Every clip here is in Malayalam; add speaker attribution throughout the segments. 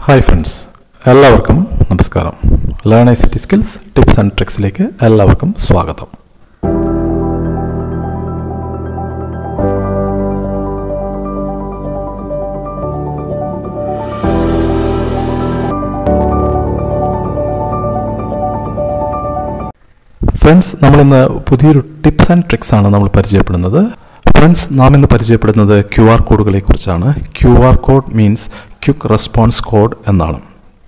Speaker 1: ഹായ് ഫ്രണ്ട്സ് എല്ലാവർക്കും നമസ്കാരം learn I city skills tips and ട്രിക്സിലേക്ക് എല്ലാവർക്കും സ്വാഗതം ഫ്രണ്ട്സ് നമ്മളിന്ന് പുതിയൊരു ടിപ്സ് ആൻഡ് ട്രിക്സ് ആണ് നമ്മൾ പരിചയപ്പെടുന്നത് ഫ്രണ്ട്സ് നാം ഇന്ന് പരിചയപ്പെടുന്നത് ക്യു ആർ കോഡുകളെ കുറിച്ചാണ് Q R code means quick response code എന്നാണ്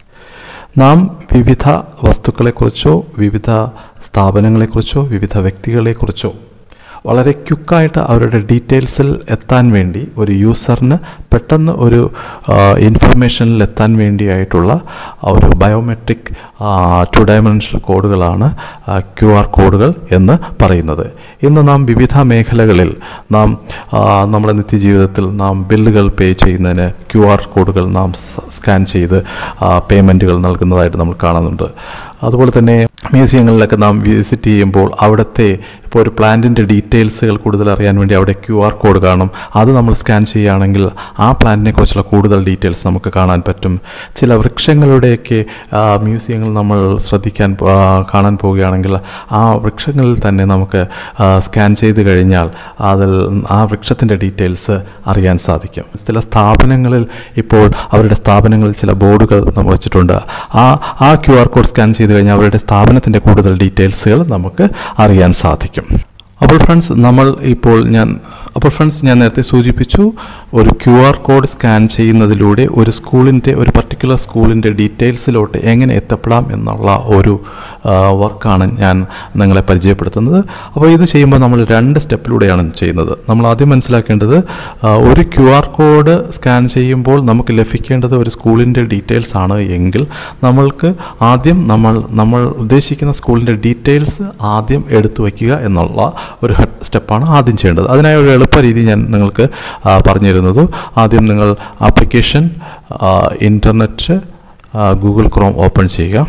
Speaker 1: നാം വിവിധ വസ്തുക്കളെക്കുറിച്ചോ വിവിധ സ്ഥാപനങ്ങളെക്കുറിച്ചോ വിവിധ വ്യക്തികളെക്കുറിച്ചോ വളരെ ക്വിക്കായിട്ട് അവരുടെ ഡീറ്റെയിൽസിൽ എത്താൻ വേണ്ടി ഒരു യൂസറിന് പെട്ടെന്ന് ഒരു ഇൻഫർമേഷനിൽ എത്താൻ വേണ്ടിയായിട്ടുള്ള ഒരു ബയോമെട്രിക് ടു ഡയമെൻഷണൽ കോഡുകളാണ് ക്യു ആർ കോഡുകൾ എന്ന് പറയുന്നത് ഇന്ന് നാം വിവിധ മേഖലകളിൽ നാം ആ, നമ്മുടെ നിത്യജീവിതത്തിൽ നാം ബില്ലുകൾ പേ ചെയ്യുന്നതിന് ക്യു ആർ കോഡുകൾ നാം സ്കാൻ ചെയ്ത് പേയ്മെൻറ്റുകൾ നൽകുന്നതായിട്ട് നമ്മൾ കാണുന്നുണ്ട് അതുപോലെ തന്നെ മ്യൂസിയങ്ങളിലൊക്കെ നാം വിസിറ്റ് ചെയ്യുമ്പോൾ അവിടുത്തെ ഇപ്പോൾ ഒരു പ്ലാന്റിൻ്റെ ഡീറ്റെയിൽസുകൾ കൂടുതൽ അറിയാൻ വേണ്ടി അവിടെ ക്യു ആർ കോഡ് കാണും അത് നമ്മൾ സ്കാൻ ചെയ്യുകയാണെങ്കിൽ ആ പ്ലാന്റിനെ കുറിച്ചുള്ള കൂടുതൽ ഡീറ്റെയിൽസ് നമുക്ക് കാണാൻ പറ്റും ചില വൃക്ഷങ്ങളുടെയൊക്കെ ആ, മ്യൂസിയങ്ങൾ നമ്മൾ ശ്രദ്ധിക്കാൻ പോ- ആ, കാണാൻ പോവുകയാണെങ്കിൽ ആ വൃക്ഷങ്ങളിൽ തന്നെ നമുക്ക് ആ, സ്കാൻ ചെയ്ത് കഴിഞ്ഞാൽ അതിൽ ആ വൃക്ഷത്തിൻ്റെ ഡീറ്റെയിൽസ് അറിയാൻ സാധിക്കും ചില സ്ഥാപനങ്ങളിൽ ഇപ്പോൾ അവരുടെ സ്ഥാപനങ്ങളിൽ ചില ബോർഡുകൾ നമ്മൾ വെച്ചിട്ടുണ്ട് ആ ആ ക്യു ആർ കോഡ് സ്കാൻ ചെയ്ത് കഴിഞ്ഞാൽ അവരുടെ സ്ഥാപനത്തിൻ്റെ കൂടുതൽ ഡീറ്റെയിൽസുകൾ നമുക്ക് അറിയാൻ സാധിക്കും അപ്പോൾ ഫ്രണ്ട്സ് നമ്മൾ ഇപ്പോൾ ഞാൻ അപ്പോൾ ഫ്രണ്ട്സ് ഞാൻ നേരത്തെ സൂചിപ്പിച്ചു ഒരു ക്യു ആർ കോഡ് സ്കാൻ ചെയ്യുന്നതിലൂടെ ഒരു സ്കൂളിൻ്റെ ഒരു പർട്ടിക്കുലർ സ്കൂളിൻ്റെ ഡീറ്റെയിൽസിലോട്ട് എങ്ങനെ എത്തപ്പെടാം എന്നുള്ള ഒരു ആ, വർക്കാണ് ഞാൻ നിങ്ങളെ പരിചയപ്പെടുത്തുന്നത് അപ്പോൾ ഇത് ചെയ്യുമ്പോൾ നമ്മൾ രണ്ട് സ്റ്റെപ്പിലൂടെയാണ് ചെയ്യുന്നത് നമ്മൾ ആദ്യം മനസ്സിലാക്കേണ്ടത് ആ, ഒരു ക്യു ആർ കോഡ് സ്കാൻ ചെയ്യുമ്പോൾ നമുക്ക് ലഭിക്കേണ്ടത് ഒരു സ്കൂളിൻ്റെ ഡീറ്റെയിൽസ് ആണ് എങ്കിൽ നമ്മൾക്ക് ആദ്യം നമ്മൾ നമ്മൾ ഉദ്ദേശിക്കുന്ന സ്കൂളിൻ്റെ ഡീറ്റെയിൽസ് ആദ്യം എടുത്തു വയ്ക്കുക എന്നുള്ള ഒരു സ്റ്റെപ്പാണ് ആദ്യം ചെയ്യേണ്ടത് അതിനായി ഒരു എളുപ്പ രീതി ഞാൻ നിങ്ങൾക്ക് ആ, പറഞ്ഞു തരുന്നത് ആദ്യം നിങ്ങൾ application internet Google Chrome open ചെയ്യുക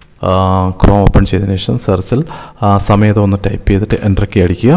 Speaker 1: ക്രോം ഓപ്പൺ ചെയ്തതിന് ശേഷം സെർച്ചിൽ സമയത്ത് ഒന്ന് ടൈപ്പ് ചെയ്തിട്ട് എൻ്റർ കീ അടിക്കുക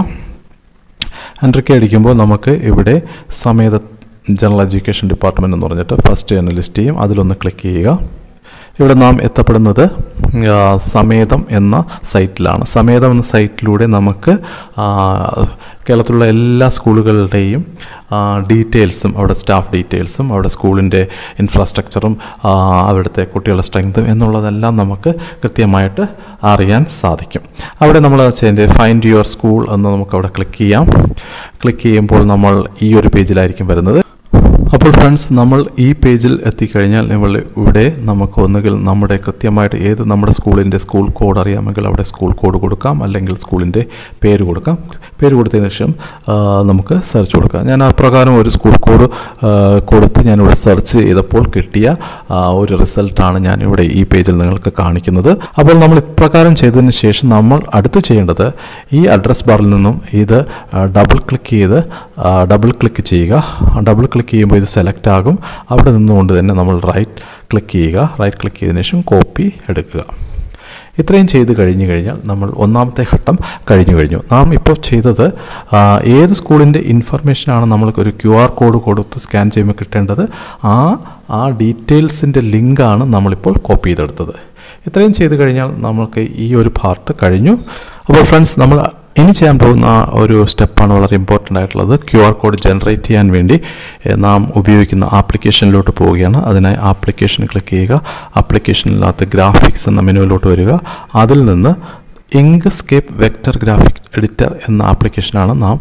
Speaker 1: എൻ്റർ കീ അടിക്കുമ്പോൾ നമുക്ക് ഇവിടെ സമേത ജനറൽ എഡ്യൂക്കേഷൻ ഡിപ്പാർട്ട്മെൻറ്റ് എന്ന് പറഞ്ഞിട്ട് ഫസ്റ്റ് തന്നെ ലിസ്റ്റ് ചെയ്യും അതിലൊന്ന് ക്ലിക്ക് ചെയ്യുക ഇവിടെ നാം എത്തപ്പെടുന്നത് ആ, സമേതം എന്ന സൈറ്റിലാണ് സമേതം എന്ന സൈറ്റിലൂടെ നമുക്ക് ആ, കേരളത്തിലുള്ള എല്ലാ സ്കൂളുകളുടെയും ഡീറ്റെയിൽസും അവിടെ സ്റ്റാഫ് ഡീറ്റെയിൽസും അവിടെ സ്കൂളിൻ്റെ ഇൻഫ്രാസ്ട്രക്ചറും ആ, അവിടുത്തെ കുട്ടികളുടെ സ്ട്രെങ്തും എന്നുള്ളതെല്ലാം നമുക്ക് കൃത്യമായിട്ട് അറിയാൻ സാധിക്കും അവിടെ നമ്മൾ ചെയ്യേണ്ടത് ഫൈൻഡ് യുവർ സ്കൂൾ എന്ന് നമുക്ക് അവിടെ ക്ലിക്ക് ചെയ്യാം ക്ലിക്ക് ചെയ്യുമ്പോൾ നമ്മൾ ഈ ഒരു പേജിലായിരിക്കും വരുന്നത് അപ്പോൾ ഫ്രണ്ട്സ് നമ്മൾ ഈ പേജിൽ എത്തിക്കഴിഞ്ഞാൽ നമ്മൾ ഇവിടെ നമുക്ക് ഒന്നുകിൽ നമ്മുടെ കൃത്യമായിട്ട് ഏത് നമ്മുടെ സ്കൂളിൻ്റെ സ്കൂൾ കോഡ് അറിയാമെങ്കിൽ അവിടെ സ്കൂൾ കോഡ് കൊടുക്കാം അല്ലെങ്കിൽ സ്കൂളിൻ്റെ പേര് കൊടുക്കാം പേര് കൊടുത്തതിന് ശേഷം ആ, നമുക്ക് സെർച്ച് കൊടുക്കാം ഞാൻ അപ്രകാരം ഒരു സ്കൂൾ കോഡ് ആ, കൊടുത്ത് ഞാനിവിടെ സെർച്ച് ചെയ്തപ്പോൾ കിട്ടിയ ആ, ഒരു റിസൾട്ടാണ് ഞാനിവിടെ ഈ പേജിൽ നിങ്ങൾക്ക് കാണിക്കുന്നത് അപ്പോൾ നമ്മൾ ഇപ്രകാരം ചെയ്തതിന് ശേഷം നമ്മൾ അടുത്ത് ചെയ്യേണ്ടത് ഈ അഡ്രസ് ബാറിൽ നിന്നും ഇത് ഡബിൾ ക്ലിക്ക് ചെയ്ത് ഡബിൾ ക്ലിക്ക് ചെയ്യുക ഡബിൾ ക്ലിക്ക് ചെയ്യുമ്പോൾ ഇത് സെലക്ട് ആകും അവിടെ നിന്നുകൊണ്ട് തന്നെ നമ്മൾ റൈറ്റ് ക്ലിക്ക് ചെയ്യുക റൈറ്റ് ക്ലിക്ക് ചെയ്തതിനു ശേഷം കോപ്പി എടുക്കുക ഇത്രയും ചെയ്ത് കഴിഞ്ഞു കഴിഞ്ഞാൽ നമ്മൾ ഒന്നാമത്തെ ഘട്ടം കഴിഞ്ഞു കഴിഞ്ഞു നാം ഇപ്പോൾ ചെയ്തത് ആ, ഏത് സ്കൂളിൻ്റെ ഇൻഫർമേഷനാണ് നമ്മൾക്ക് ഒരു ക്യു ആർ കോഡ് കൊടുത്ത് സ്കാൻ ചെയ്യുമ്പോൾ കിട്ടേണ്ടത് ആ ആ ഡീറ്റെയിൽസിൻ്റെ ലിങ്കാണ് നമ്മളിപ്പോൾ കോപ്പി ചെയ്തെടുത്തത് ഇത്രയും ചെയ്ത് കഴിഞ്ഞാൽ നമുക്ക് ഈ ഒരു പാർട്ട് കഴിഞ്ഞു അപ്പോൾ ഫ്രണ്ട്സ് നമ്മൾ ഇനി ചെയ്യാൻ പോകുന്ന ആ ഒരു സ്റ്റെപ്പാണ് വളരെ ഇമ്പോർട്ടൻ്റ് ആയിട്ടുള്ളത് ക്യു ആർ കോഡ് ജനറേറ്റ് ചെയ്യാൻ വേണ്ടി എ, നാം ഉപയോഗിക്കുന്ന ആപ്ലിക്കേഷനിലോട്ട് പോവുകയാണ് അതിനായി ആപ്ലിക്കേഷൻ ക്ലിക്ക് ചെയ്യുക ആപ്ലിക്കേഷനിനകത്ത് ഗ്രാഫിക്സ് എന്ന മെനുവിലോട്ട് വരിക അതിൽ നിന്ന് ഇങ്ക്സ്കേപ്പ് വെക്ടർ ഗ്രാഫിക് എഡിറ്റർ എന്ന ആപ്ലിക്കേഷനാണ് നാം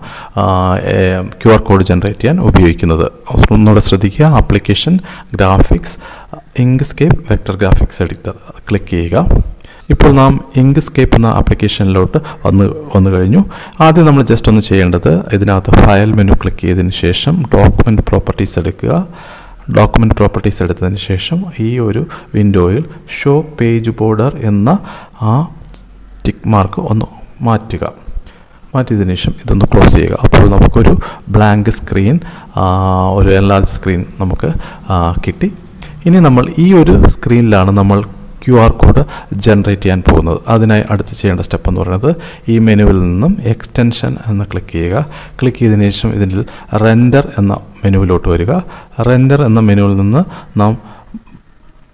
Speaker 1: ക്യു ആർ കോഡ് ജനറേറ്റ് ചെയ്യാൻ ഉപയോഗിക്കുന്നത് ഒന്നുകൂടെ ശ്രദ്ധിക്കുക application graphics Inkscape vector graphics editor click ചെയ്യുക ഇപ്പോൾ നാം ഇങ്ക്സ്കേപ്പ് എന്ന ആപ്ലിക്കേഷനിലോട്ട് വന്ന് വന്നു കഴിഞ്ഞു ആദ്യം നമ്മൾ ജസ്റ്റ് ഒന്ന് ചെയ്യേണ്ടത് ഇതിനകത്ത് ഫയൽ മെനു ക്ലിക്ക് ചെയ്തതിന് ശേഷം ഡോക്യുമെൻറ്റ് പ്രോപ്പർട്ടീസ് എടുക്കുക ഡോക്യുമെൻറ്റ് പ്രോപ്പർട്ടീസ് എടുത്തതിന് ശേഷം ഈ ഒരു വിൻഡോയിൽ ഷോ പേജ് ബോർഡർ എന്ന ആ ടിക്ക് മാർക്ക് ഒന്ന് മാറ്റുക മാറ്റിയതിനു ശേഷം ഇതൊന്ന് ക്ലോസ് ചെയ്യുക അപ്പോൾ നമുക്കൊരു ബ്ലാങ്ക് സ്ക്രീൻ ഒരു എൻലാർജ് സ്ക്രീൻ നമുക്ക് ആ, കിട്ടി ഇനി നമ്മൾ ഈ ഒരു സ്ക്രീനിലാണ് നമ്മൾ ക്യു ആർ കോഡ് ജനറേറ്റ് ചെയ്യാൻ പോകുന്നത് അതിനായി അടുത്ത് ചെയ്യേണ്ട സ്റ്റെപ്പ് എന്ന് പറയുന്നത് ഈ മെനുവിൽ നിന്നും എക്സ്റ്റൻഷൻ എന്ന് ക്ലിക്ക് ചെയ്യുക ക്ലിക്ക് ചെയ്തതിനു ശേഷം ഇതിൽ റെൻഡർ എന്ന മെനുവിലോട്ട് വരിക റെൻഡർ എന്ന മെനുവിൽ നിന്ന് നാം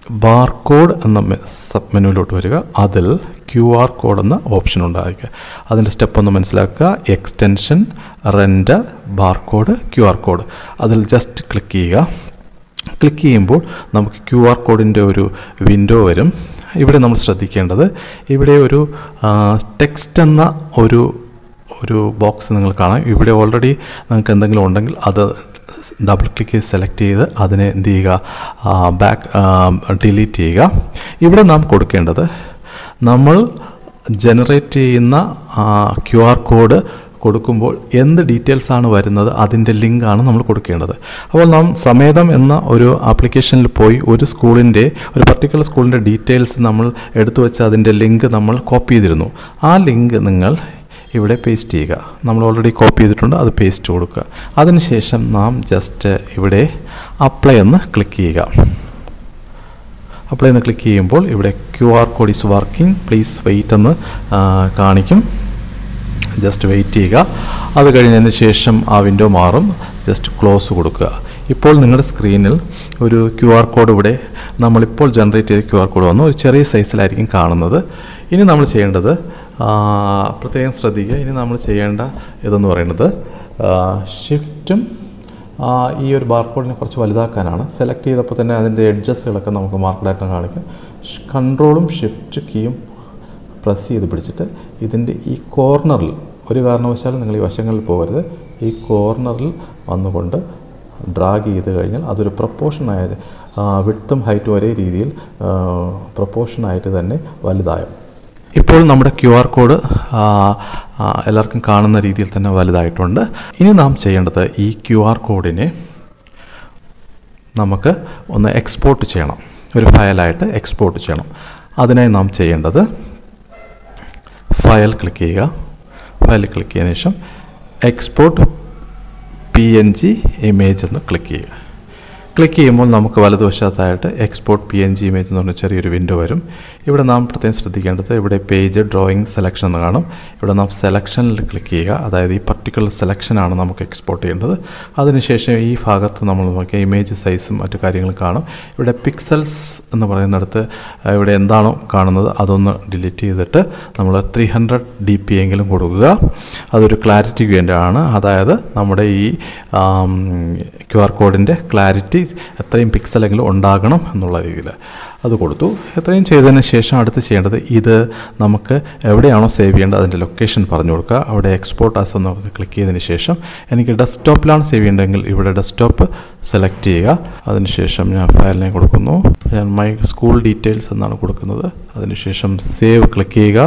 Speaker 1: ബാർകോഡ് എന്ന മെ- സബ് മെനുവിലോട്ട് വരിക അതിൽ ക്യു ആർ കോഡ് എന്ന ഓപ്ഷൻ ഉണ്ടായിരിക്കുക അതിൻ്റെ സ്റ്റെപ്പ് ഒന്ന് മനസ്സിലാക്കുക extension render barcode Q R code അതിൽ ജസ്റ്റ് ക്ലിക്ക് ചെയ്യുക ക്ലിക്ക് ചെയ്യുമ്പോൾ നമുക്ക് ക്യു ആർ കോഡിൻ്റെ ഒരു വിൻഡോ വരും ഇവിടെ നമ്മൾ ശ്രദ്ധിക്കേണ്ടത് ഇവിടെ ഒരു ടെക്സ്റ്റ് എന്ന ഒരു ഒരു ബോക്സ് നിങ്ങൾ കാണാം ഇവിടെ ഓൾറെഡി നിങ്ങൾക്ക് എന്തെങ്കിലും ഉണ്ടെങ്കിൽ അത് ഡബിൾ ക്ലിക്ക് ചെയ്ത് സെലക്ട് ചെയ്ത് അതിനെ എന്ത് ചെയ്യുക ബാക്ക് ഡിലീറ്റ് ചെയ്യുക ഇവിടെ നാം കൊടുക്കേണ്ടത് നമ്മൾ ജനറേറ്റ് ചെയ്യുന്ന ക്യു ആർ കോഡ് കൊടുക്കുമ്പോൾ എന്ത് ഡീറ്റെയിൽസ് ആണ് വരുന്നത് അതിൻ്റെ ലിങ്കാണ് നമ്മൾ കൊടുക്കേണ്ടത് അപ്പോൾ നാം സമേതം എന്ന ഒരു ആപ്ലിക്കേഷനിൽ പോയി ഒരു സ്കൂളിൻ്റെ ഒരു പർട്ടിക്കുലർ സ്കൂളിൻ്റെ ഡീറ്റെയിൽസ് നമ്മൾ എടുത്തു വെച്ച് അതിൻ്റെ ലിങ്ക് നമ്മൾ കോപ്പി ചെയ്തിരുന്നു ആ ലിങ്ക് നിങ്ങൾ ഇവിടെ പേസ്റ്റ് ചെയ്യുക നമ്മൾ ഓൾറെഡി കോപ്പി ചെയ്തിട്ടുണ്ട് അത് പേസ്റ്റ് കൊടുക്കുക അതിനുശേഷം നാം ജസ്റ്റ് ഇവിടെ അപ്ലൈ എന്ന് ക്ലിക്ക് ചെയ്യുക അപ്ലൈ എന്ന് ക്ലിക്ക് ചെയ്യുമ്പോൾ ഇവിടെ Q R code is working please wait എന്ന് ആ, കാണിക്കും ജസ്റ്റ് വെയിറ്റ് ചെയ്യുക അത് കഴിഞ്ഞതിന് ശേഷം ആ വിൻഡോ മാറും ജസ്റ്റ് ക്ലോസ് കൊടുക്കുക ഇപ്പോൾ നിങ്ങളുടെ സ്ക്രീനിൽ ഒരു ക്യു ആർ കോഡ് ഇവിടെ നമ്മളിപ്പോൾ ജനറേറ്റ് ചെയ്ത ക്യു ആർ കോഡ് വന്നു ഒരു ചെറിയ സൈസിലായിരിക്കും കാണുന്നത് ഇനി നമ്മൾ ചെയ്യേണ്ടത് ആ, പ്രത്യേകം ശ്രദ്ധിക്കുക ഇനി നമ്മൾ ചെയ്യേണ്ട ഇതെന്ന് പറയുന്നത് ഷിഫ്റ്റും ആ, ഈ ഒരു ബാർകോഡിനെ കുറച്ച് വലുതാക്കാനാണ് സെലക്ട് ചെയ്തപ്പോൾ തന്നെ അതിൻ്റെ എഡ്ജസ്റ്റുകളൊക്കെ നമുക്ക് മാർക്കഡായിട്ട് കാണിക്കും കൺട്രോളും ഷിഫ്റ്റ് കീയും പ്രസ് ചെയ്ത് പിടിച്ചിട്ട് ഇതിൻ്റെ ഈ കോർണറിൽ ഒരു കാരണവശാലും നിങ്ങൾ ഈ വശങ്ങളിൽ പോകരുത് ഈ കോർണറിൽ വന്നുകൊണ്ട് ഡ്രാഗ് ചെയ്ത് കഴിഞ്ഞാൽ അതൊരു പ്രപ്പോർഷനായത് വിട്ടും ഹൈറ്റും ഒരേ രീതിയിൽ പ്രപ്പോർഷനായിട്ട് തന്നെ വലുതായും ഇപ്പോൾ നമ്മുടെ ക്യു ആർ കോഡ് എല്ലാവർക്കും കാണുന്ന രീതിയിൽ തന്നെ വലുതായിട്ടുണ്ട് ഇനി നാം ചെയ്യേണ്ടത് ഈ ക്യു ആർ കോഡിനെ നമുക്ക് ഒന്ന് എക്സ്പോർട്ട് ചെയ്യണം ഒരു ഫയലായിട്ട് എക്സ്പോർട്ട് ചെയ്യണം അതിനായി നാം ചെയ്യേണ്ടത് ഫയൽ ക്ലിക്ക് ചെയ്യുക ഫയൽ ക്ലിക്ക് ചെയ്തതിനു ശേഷം export P N G image എന്ന് ക്ലിക്ക് ചെയ്യുക ക്ലിക്ക് ചെയ്യുമ്പോൾ നമുക്ക് വലതുവശത്തായിട്ട് export P N G image എന്ന് പറഞ്ഞ ചെറിയൊരു വിൻഡോ വരും ഇവിടെ നാം പ്രത്യേകം ശ്രദ്ധിക്കേണ്ടത് ഇവിടെ പേജ് ഡ്രോയിങ് സെലക്ഷൻ എന്ന് കാണും ഇവിടെ നാം സെലക്ഷനിൽ ക്ലിക്ക് ചെയ്യുക അതായത് ഈ പർട്ടിക്കുലർ സെലക്ഷനാണ് നമുക്ക് എക്സ്പോർട്ട് ചെയ്യേണ്ടത് അതിനുശേഷം ഈ ഭാഗത്ത് നമ്മൾ നോക്കിയ ഇമേജ് സൈസും മറ്റു കാര്യങ്ങളും കാണും ഇവിടെ പിക്സൽസ് എന്ന് പറയുന്നിടത്ത് ആ, ഇവിടെ എന്താണോ കാണുന്നത് അതൊന്ന് ഡിലീറ്റ് ചെയ്തിട്ട് നമ്മൾ ത്രീ ഹൺഡ്രഡ് ഡി പി എങ്കിലും കൊടുക്കുക അതൊരു ക്ലാരിറ്റിക്ക് വേണ്ടിയാണ് അതായത് നമ്മുടെ ഈ ക്യു ആർ കോഡിൻ്റെ ക്ലാരിറ്റി എത്രയും പിക്സലെങ്കിലും ഉണ്ടാകണം എന്നുള്ള രീതിയിൽ അത് കൊടുത്തു എത്രയും ചെയ്തതിന് ശേഷം അടുത്ത് ചെയ്യേണ്ടത് ഇത് നമുക്ക് എവിടെയാണോ സേവ് ചെയ്യേണ്ടത് അതിൻ്റെ ലൊക്കേഷൻ പറഞ്ഞു കൊടുക്കുക അവിടെ എക്സ്പോർട്ട് ആസ് എന്ന് പറഞ്ഞ് ക്ലിക്ക് ചെയ്തതിന് ശേഷം എനിക്ക് ഡെസ്ക്ടോപ്പിലാണ് സേവ് ചെയ്യേണ്ടതെങ്കിൽ ഇവിടെ ഡെസ്ക്ടോപ്പ് സെലക്ട് ചെയ്യുക അതിനുശേഷം ഞാൻ ഫയലിനെ കൊടുക്കുന്നു ഞാൻ മൈ സ്കൂൾ ഡീറ്റെയിൽസ് എന്നാണ് കൊടുക്കുന്നത് അതിനുശേഷം സേവ് ക്ലിക്ക് ചെയ്യുക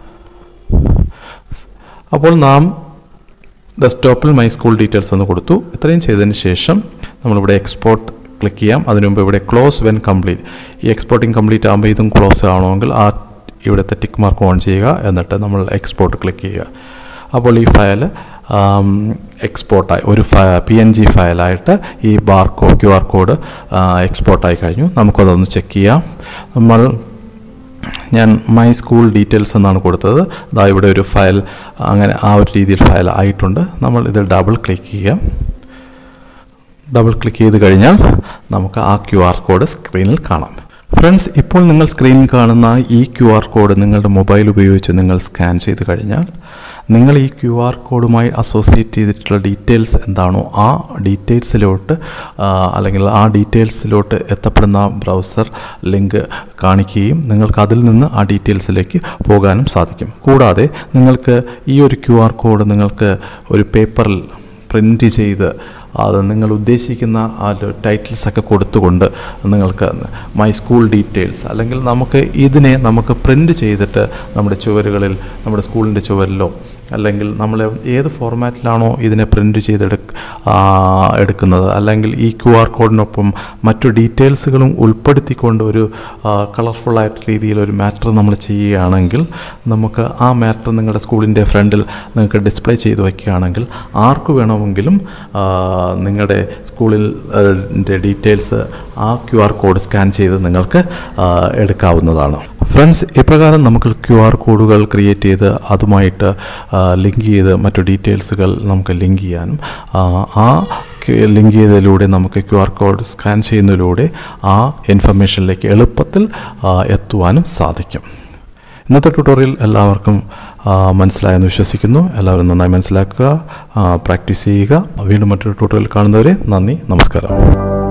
Speaker 1: അപ്പോൾ നാം ഡെസ്ക്ടോപ്പിൽ മൈ സ്കൂൾ ഡീറ്റെയിൽസ് എന്ന് കൊടുത്തു ഇത്രയും ചെയ്തതിന് ശേഷം നമ്മളിവിടെ എക്സ്പോർട്ട് ക്ലിക്ക് ചെയ്യാം അതിനു മുമ്പ് ഇവിടെ ക്ലോസ് വെൻ കംപ്ലീറ്റ് ഈ എക്സ്പോർട്ടിങ് കംപ്ലീറ്റ് ആകുമ്പോൾ ഇതും ക്ലോസ് ആവണമെങ്കിൽ ആ ഇവിടുത്തെ ടിക്ക് മാർക്ക് ഓൺ ചെയ്യുക എന്നിട്ട് നമ്മൾ എക്സ്പോർട്ട് ക്ലിക്ക് ചെയ്യുക അപ്പോൾ ഈ ഫയൽ എക്സ്പോർട്ടായി ഒരു പി എൻ ജി ഫയലായിട്ട് ഈ ബാർ കോ ക്യു ആർ കോഡ് എക്സ്പോർട്ടായി കഴിഞ്ഞു നമുക്കതൊന്ന് ചെക്ക് ചെയ്യാം നമ്മൾ ഞാൻ മൈ സ്കൂൾ ഡീറ്റെയിൽസ് എന്നാണ് കൊടുത്തത് ദാ ഇവിടെ ഒരു ഫയൽ അങ്ങനെ ആ ഒരു രീതിയിൽ ഫയൽ ആയിട്ടുണ്ട് നമ്മൾ ഇത് ഡബിൾ ക്ലിക്ക് ചെയ്യാം ഡബിൾ ക്ലിക്ക് ചെയ്ത് കഴിഞ്ഞാൽ നമുക്ക് ആ ക്യു ആർ കോഡ് സ്ക്രീനിൽ കാണാം ഫ്രണ്ട്സ് ഇപ്പോൾ നിങ്ങൾ സ്ക്രീനിൽ കാണുന്ന ഈ ക്യു ആർ കോഡ് നിങ്ങളുടെ മൊബൈൽ ഉപയോഗിച്ച് നിങ്ങൾ സ്കാൻ ചെയ്ത് കഴിഞ്ഞാൽ നിങ്ങൾ ഈ ക്യു ആർ കോഡുമായി അസോസിയേറ്റ് ചെയ്തിട്ടുള്ള ഡീറ്റെയിൽസ് എന്താണോ ആ ഡീറ്റെയിൽസിലോട്ട് ആ, അല്ലെങ്കിൽ ആ ഡീറ്റെയിൽസിലോട്ട് എത്തപ്പെടുന്ന ബ്രൗസർ ലിങ്ക് കാണിക്കുകയും നിങ്ങൾക്ക് അതിൽ നിന്ന് ആ ഡീറ്റെയിൽസിലേക്ക് പോകാനും സാധിക്കും കൂടാതെ നിങ്ങൾക്ക് ഈ ഒരു ക്യു ആർ കോഡ് നിങ്ങൾക്ക് ഒരു പേപ്പറിൽ പ്രിൻറ്റ് ചെയ്ത് അത് നിങ്ങൾ ഉദ്ദേശിക്കുന്ന ആ ടൈറ്റിൽസ് ഒക്കെ കൊടുത്തുകൊണ്ട് നിങ്ങൾക്ക് മൈ സ്കൂൾ ഡീറ്റെയിൽസ് അല്ലെങ്കിൽ നമുക്ക് ഇതിനെ നമുക്ക് പ്രിൻ്റ് ചെയ്തിട്ട് നമ്മുടെ ചുവരുകളിൽ നമ്മുടെ സ്കൂളിൻ്റെ ചുവരിലോ അല്ലെങ്കിൽ നമ്മൾ ഏത് ഫോർമാറ്റിലാണോ ഇതിനെ പ്രിൻ്റ് ചെയ്തെടുക്ക ആ, എടുക്കുന്നത് അല്ലെങ്കിൽ ഈ ക്യു ആർ കോഡിനൊപ്പം മറ്റു ഡീറ്റെയിൽസുകളും ഉൾപ്പെടുത്തിക്കൊണ്ട് ഒരു കളർഫുള്ളായിട്ട് രീതിയിൽ ഒരു മാറ്റർ നമ്മൾ ചെയ്യുകയാണെങ്കിൽ നമുക്ക് ആ മാറ്റർ നിങ്ങളുടെ സ്കൂളിൻ്റെ ഫ്രണ്ടിൽ നിങ്ങൾക്ക് ഡിസ്പ്ലേ ചെയ്ത് വയ്ക്കുകയാണെങ്കിൽ ആർക്ക് വേണമെങ്കിലും ആ, നിങ്ങളുടെ സ്കൂളിൽ ഡീറ്റെയിൽസ് ആ ക്യു ആർ കോഡ് സ്കാൻ ചെയ്ത് നിങ്ങൾക്ക് ആ, എടുക്കാവുന്നതാണ് ഫ്രണ്ട്സ് ഇപ്രകാരം നമുക്ക് ക്യു ആർ കോഡുകൾ ക്രിയേറ്റ് ചെയ്ത് അതുമായിട്ട് ലിങ്ക് ചെയ്ത് മറ്റു ഡീറ്റെയിൽസുകൾ നമുക്ക് ലിങ്ക് ചെയ്യാനും ആ, ആ ലിങ്ക് ചെയ്തതിലൂടെ നമുക്ക് ക്യു ആർ കോഡ് സ്കാൻ ചെയ്യുന്നതിലൂടെ ആ ഇൻഫർമേഷനിലേക്ക് എളുപ്പത്തിൽ ആ, എത്തുവാനും സാധിക്കും ഇന്നത്തെ ട്യൂട്ടോറിയൽ എല്ലാവർക്കും ആ, മനസ്സിലായെന്ന് വിശ്വസിക്കുന്നു എല്ലാവരും നന്നായി മനസ്സിലാക്കുക പ്രാക്ടീസ് ചെയ്യുക വീണ്ടും മറ്റൊരു ട്യൂട്ടോറിയൽ കാണുന്നവരെ നന്ദി നമസ്കാരം